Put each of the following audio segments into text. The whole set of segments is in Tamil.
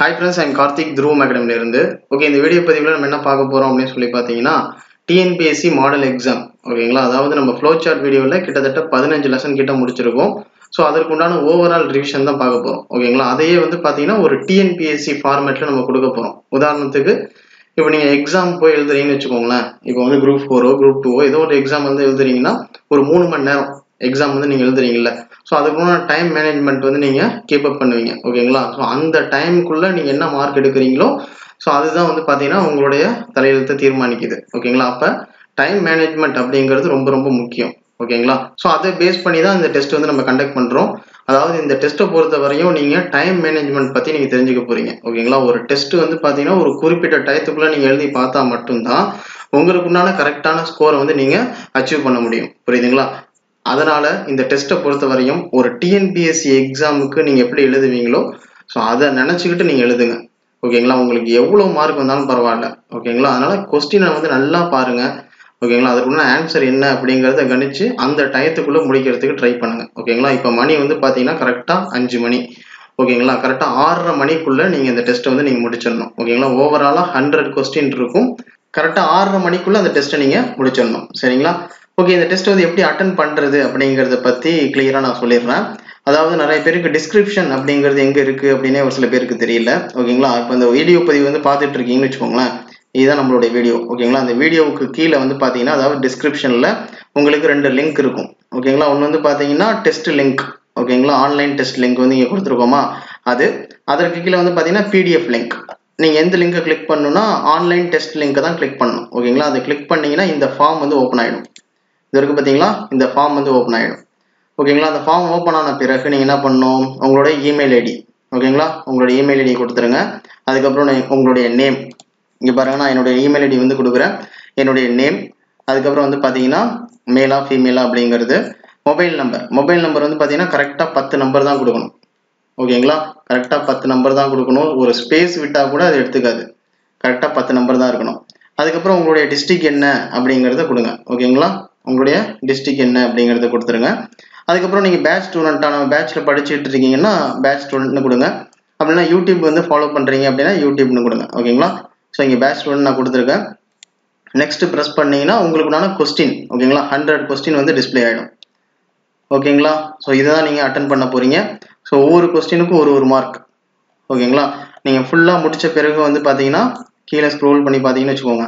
ஹாய் ஃப்ரெண்ட்ஸ் ஐம் கார்த்திக் துருவம் அகாடமில இருந்து ஓகே இந்த வீடியோ பதிவில் நம்ம என்ன பார்க்க போகிறோம் அப்படின்னு சொல்லி பார்த்தீங்கன்னா டிஎன்பிஎஸ்சி மாடல் எக்ஸாம் ஓகேங்களா அதாவது நம்ம ஃப்ளோ சார்ட் வீடியோவில் கிட்டத்தட்ட பதினஞ்சு லெசன் கிட்ட முடிச்சிருக்கோம் ஸோ அதற்கு உண்டான ஓவரால் ரிவிஷன் தான் பார்க்க போகிறோம் ஓகேங்களா அதையே வந்து பார்த்தீங்கன்னா ஒரு டிஎன்பிஎஸ்சி ஃபார்மேட்டில் நம்ம கொடுக்க போகிறோம் உதாரணத்துக்கு இப்போ நீங்கள் எக்ஸாம் போய் எழுதுறீங்கன்னு வச்சுக்கோங்களேன் இப்போ வந்து குரூப் ஃபோரோ குரூப் டூவோ ஏதோ ஒரு எக்ஸாம் வந்து எழுதுறீங்கன்னா ஒரு மூணு மணி நேரம் எக்ஸாம் வந்து நீங்கள் எழுதுறீங்கல்ல ஸோ அதுக்குள்ள டைம் மேனேஜ்மெண்ட் வந்து நீங்கள் கீப் அப் பண்ணுவீங்க ஓகேங்களா ஸோ அந்த டைமுக்குள்ளே நீங்கள் என்ன மார்க் எடுக்கிறீங்களோ ஸோ அதுதான் வந்து பார்த்தீங்கன்னா உங்களுடைய தலையெழுத்தை தீர்மானிக்குது ஓகேங்களா அப்போ டைம் மேனேஜ்மெண்ட் அப்படிங்கிறது ரொம்ப ரொம்ப முக்கியம் ஓகேங்களா ஸோ அதை பேஸ் பண்ணி தான் இந்த டெஸ்ட் வந்து நம்ம கண்டக்ட் பண்ணுறோம் அதாவது இந்த டெஸ்ட்டை பொறுத்த வரையும் நீங்கள் டைம் மேனேஜ்மெண்ட் பற்றி நீங்கள் தெரிஞ்சுக்க போகிறீங்க ஓகேங்களா ஒரு டெஸ்ட் வந்து பார்த்தீங்கன்னா ஒரு குறிப்பிட்ட டயத்துக்குள்ளே நீங்கள் எழுதி பார்த்தா மட்டும்தான் உங்களுக்கு உண்டான கரெக்டான ஸ்கோரை வந்து நீங்கள் அச்சீவ் பண்ண முடியும் புரியுதுங்களா அதனால இந்த டெஸ்ட்டை பொறுத்த வரையும் ஒரு டிஎன்பிஎஸ்சி எக்ஸாமுக்கு நீங்கள் எப்படி எழுதுவீங்களோ ஸோ அதை நினச்சிக்கிட்டு நீங்கள் எழுதுங்க ஓகேங்களா உங்களுக்கு எவ்வளோ மார்க் வந்தாலும் பரவாயில்ல ஓகேங்களா அதனால கொஸ்டினை வந்து நல்லா பாருங்க ஓகேங்களா அதுக்குள்ள ஆன்சர் என்ன அப்படிங்கிறத கணிச்சு அந்த டயத்துக்குள்ளே முடிக்கிறதுக்கு ட்ரை பண்ணுங்க ஓகேங்களா இப்போ மணி வந்து பார்த்தீங்கன்னா கரெக்டாக அஞ்சு மணி ஓகேங்களா கரெக்டாக ஆறரை மணிக்குள்ளே நீங்கள் இந்த டெஸ்ட்டை வந்து நீங்கள் முடிச்சிடணும் ஓகேங்களா ஓவராலாக ஹண்ட்ரட் கொஸ்டின் இருக்கும் கரெக்டாக ஆறரை மணிக்குள்ளே அந்த டெஸ்ட்டை நீங்கள் முடிச்சிடணும் சரிங்களா ஓகே இந்த டெஸ்ட் வந்து எப்படி அட்டன் பண்ணுறது அப்படிங்கிறத பற்றி கிளியராக நான் சொல்லிடுறேன் அதாவது நிறைய பேருக்கு டிஸ்கிரிப்ஷன் அப்படிங்கிறது எங்கே இருக்குது அப்படின்னே ஒரு சில பேருக்கு தெரியல ஓகேங்களா இப்போ இந்த வீடியோ பதிவு வந்து பார்த்துட்டு இருக்கீங்கன்னு வச்சுக்கோங்களேன் இதுதான் நம்மளுடைய வீடியோ ஓகேங்களா அந்த வீடியோவுக்கு கீழே வந்து பார்த்தீங்கன்னா அதாவது டிஸ்கிரிப்ஷனில் உங்களுக்கு ரெண்டு லிங்க் இருக்கும் ஓகேங்களா ஒன்று வந்து பார்த்தீங்கன்னா டெஸ்ட் லிங்க் ஓகேங்களா ஆன்லைன் டெஸ்ட் லிங்க் வந்து இங்கே கொடுத்துருக்கோமா அது அதற்கு கீழே வந்து பார்த்தீங்கன்னா பிடிஎஃப் லிங்க் நீங்கள் எந்த லிங்கை கிளிக் பண்ணணும்னா ஆன்லைன் டெஸ்ட் லிங்கை தான் கிளிக் பண்ணணும் ஓகேங்களா அதை கிளிக் பண்ணீங்கன்னா இந்த ஃபார்ம் வந்து ஓப்பன் ஆகிடும் இது வரைக்கும் பார்த்தீங்களா இந்த ஃபார்ம் வந்து ஓப்பன் ஆகிடும் ஓகேங்களா அந்த ஃபார்ம் ஓப்பன் ஆன பிறகு நீங்கள் என்ன பண்ணணும் உங்களோட இமெயில் ஐடி ஓகேங்களா உங்களோட இமெயில் ஐடி கொடுத்துருங்க அதுக்கப்புறம் உங்களுடைய நேம் இங்கே பாருங்க நான் என்னுடைய இமெயில் ஐடி வந்து கொடுக்குறேன் என்னுடைய நேம் அதுக்கப்புறம் வந்து பார்த்தீங்கன்னா மேலா ஃபீமேலா அப்படிங்கிறது மொபைல் நம்பர் மொபைல் நம்பர் வந்து பார்த்தீங்கன்னா கரெக்டாக பத்து நம்பர் தான் கொடுக்கணும் ஓகேங்களா கரெக்டாக பத்து நம்பர் தான் கொடுக்கணும் ஒரு ஸ்பேஸ் விட்டால் கூட அது எடுத்துக்காது கரெக்டாக பத்து நம்பர் தான் இருக்கணும் அதுக்கப்புறம் உங்களுடைய டிஸ்ட்ரிக் என்ன அப்படிங்கிறத கொடுங்க ஓகேங்களா உங்களுடைய டிஸ்ட்ரிக் என்ன அப்படிங்கிறத கொடுத்துருங்க அதுக்கப்புறம் நீங்கள் பேட்ச் ஸ்டூடெண்ட்டான பேட்ச்சில் படிச்சுட்டு இருக்கீங்கன்னா பேட்ச் ஸ்டூடெண்ட்னு கொடுங்க அப்படின்னா யூடியூப் வந்து ஃபாலோ பண்ணுறீங்க அப்படின்னா யூடியூப்னு கொடுங்க ஓகேங்களா ஸோ இங்கே பேட்ச் ஸ்டூடெண்ட் நான் கொடுத்துருக்கேன் நெக்ஸ்ட் ப்ரெஸ் பண்ணீங்கன்னா உங்களுக்குண்டான கொஸ்டின் ஓகேங்களா ஹண்ட்ரட் கொஸ்டின் வந்து டிஸ்பிளே ஆகிடும் ஓகேங்களா ஸோ இதை தான் நீங்கள் அட்டன் பண்ண போகிறீங்க ஸோ ஒவ்வொரு கொஸ்டினுக்கும் ஒரு ஒரு மார்க் ஓகேங்களா நீங்கள் ஃபுல்லாக முடித்த பிறகு வந்து பார்த்தீங்கன்னா கீழே ஸ்க்ரோல் பண்ணி பார்த்தீங்கன்னு வச்சுக்கோங்க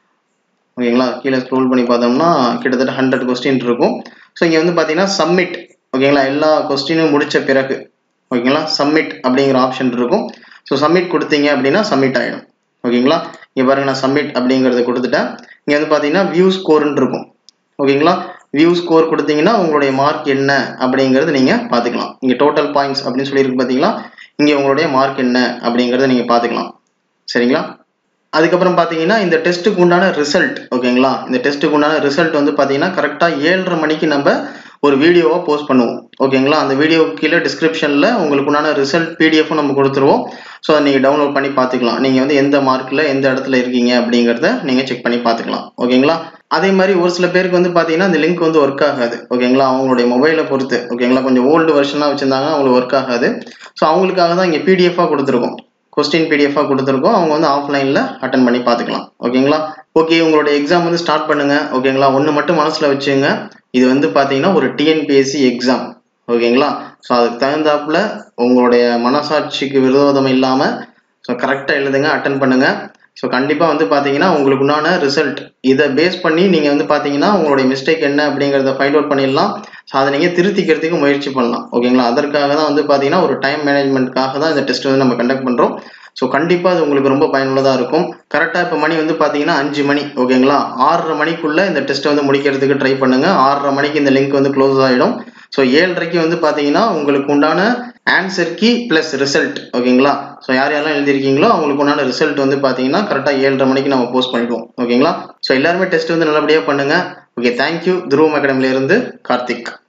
ஓகேங்களா கீழே ஸ்க்ரோல் பண்ணி பார்த்தோம்னா கிட்டத்தட்ட ஹண்ட்ரட் கொஸ்டின் இருக்கும் ஸோ இங்கே வந்து பார்த்தீங்கன்னா சப்மிட் ஓகேங்களா எல்லா கொஸ்டினும் முடித்த பிறகு ஓகேங்களா சப்மிட் அப்படிங்கிற ஆப்ஷன் இருக்கும் ஸோ சப்மிட் கொடுத்தீங்க அப்படின்னா சப்மிட் ஆகிடும் ஓகேங்களா இங்கே பாருங்க நான் சப்மிட் அப்படிங்கிறத கொடுத்துட்டேன் இங்கே வந்து பார்த்தீங்கன்னா வியூ ஸ்கோர்னு இருக்கும் ஓகேங்களா வியூ ஸ்கோர் கொடுத்தீங்கன்னா உங்களுடைய மார்க் என்ன அப்படிங்கிறது நீங்கள் பார்த்துக்கலாம் இங்கே டோட்டல் பாயிண்ட்ஸ் அப்படின்னு சொல்லியிருக்கு பார்த்தீங்களா இங்கே உங்களுடைய மார்க் என்ன அப்படிங்கிறத நீங்கள் பார்த்துக்கலாம் சரிங்களா அதுக்கப்புறம் பார்த்தீங்கன்னா இந்த டெஸ்ட்டுக்கு உண்டான ரிசல்ட் ஓகேங்களா இந்த டெஸ்ட்டுக்கு உண்டான ரிசல்ட் வந்து பார்த்தீங்கன்னா கரெக்டாக ஏழரை மணிக்கு நம்ம ஒரு வீடியோவாக போஸ்ட் பண்ணுவோம் ஓகேங்களா அந்த வீடியோவுக்கு கீழே டிஸ்கிரிப்ஷனில் உங்களுக்கு உண்டான ரிசல்ட் பிடிஎஃப்பும் நம்ம கொடுத்துருவோம் ஸோ அதை நீங்கள் டவுன்லோட் பண்ணி பார்த்துக்கலாம் நீங்கள் வந்து எந்த மார்க்கில் எந்த இடத்துல இருக்கீங்க அப்படிங்கிறத நீங்கள் செக் பண்ணி பார்த்துக்கலாம் ஓகேங்களா அதே மாதிரி ஒரு சில பேருக்கு வந்து பார்த்தீங்கன்னா இந்த லிங்க் வந்து ஒர்க் ஆகாது ஓகேங்களா அவங்களுடைய மொபைலை பொறுத்து ஓகேங்களா கொஞ்சம் ஓல்டு வெர்ஷனாக வச்சுருந்தாங்க அவங்களுக்கு ஒர்க் ஆகாது ஸோ அவங்களுக்காக தான் இங்கே பிடிஎஃபாக கொடுத்துருக்கோம் கொஸ்டின் பிடிஎஃபாக கொடுத்துருக்கோம் அவங்க வந்து ஆஃப்லைனில் அட்டன் பண்ணி பார்த்துக்கலாம் ஓகேங்களா ஓகே உங்களோட எக்ஸாம் வந்து ஸ்டார்ட் பண்ணுங்க ஓகேங்களா ஒன்று மட்டும் மனசில் வச்சுங்க இது வந்து பார்த்தீங்கன்னா ஒரு டிஎன்பிஎஸ்சி எக்ஸாம் ஓகேங்களா ஸோ அதுக்கு தகுந்தாப்புல உங்களுடைய மனசாட்சிக்கு விரோதம் இல்லாமல் ஸோ கரெக்டாக எழுதுங்க அட்டன் பண்ணுங்க ஸோ கண்டிப்பாக வந்து பார்த்தீங்கன்னா உங்களுக்கு உண்டான ரிசல்ட் இதை பேஸ் பண்ணி நீங்கள் வந்து பார்த்தீங்கன்னா உங்களுடைய மிஸ்டேக் என்ன அப்படிங்கிறத ஃபைண்ட் அவுட் பண்ணிடலாம் ஸோ அதை நீங்கள் திருத்திக்கிறதுக்கு முயற்சி பண்ணலாம் ஓகேங்களா அதற்காக தான் வந்து பார்த்தீங்கன்னா ஒரு டைம் மேனேஜ்மெண்ட்காக தான் இந்த டெஸ்ட் வந்து நம்ம கண்டக்ட் பண்ணுறோம் ஸோ கண்டிப்பாக அது உங்களுக்கு ரொம்ப பயனுள்ளதாக இருக்கும் கரெக்டாக இப்போ மணி வந்து பார்த்தீங்கன்னா அஞ்சு மணி ஓகேங்களா ஆறரை மணிக்குள்ளே இந்த டெஸ்ட்டை வந்து முடிக்கிறதுக்கு ட்ரை பண்ணுங்கள் ஆறரை மணிக்கு இந்த லிங்க் வந்து க்ளோஸ் ஆகிடும் ஸோ ஏழரைக்கு வந்து பார்த்தீங்கன்னா உங்களுக்கு உண்டான ஆன்சர் கீ ப்ளஸ் ரிசல்ட் ஓகேங்களா ஸோ யார் யாரெல்லாம் எழுதிருக்கீங்களோ அவங்களுக்கு உண்டான ரிசல்ட் வந்து பார்த்தீங்கன்னா கரெக்டாக ஏழரை மணிக்கு நம்ம போஸ்ட் பண்ணிடுவோம் ஓகேங்களா ஸோ எல்லாருமே டெஸ்ட் வந்து நல்லபடியாக பண்ணுங்கள் ஓகே தேங்க்யூ துருவம் அகாடமிலேருந்து கார்த்திக்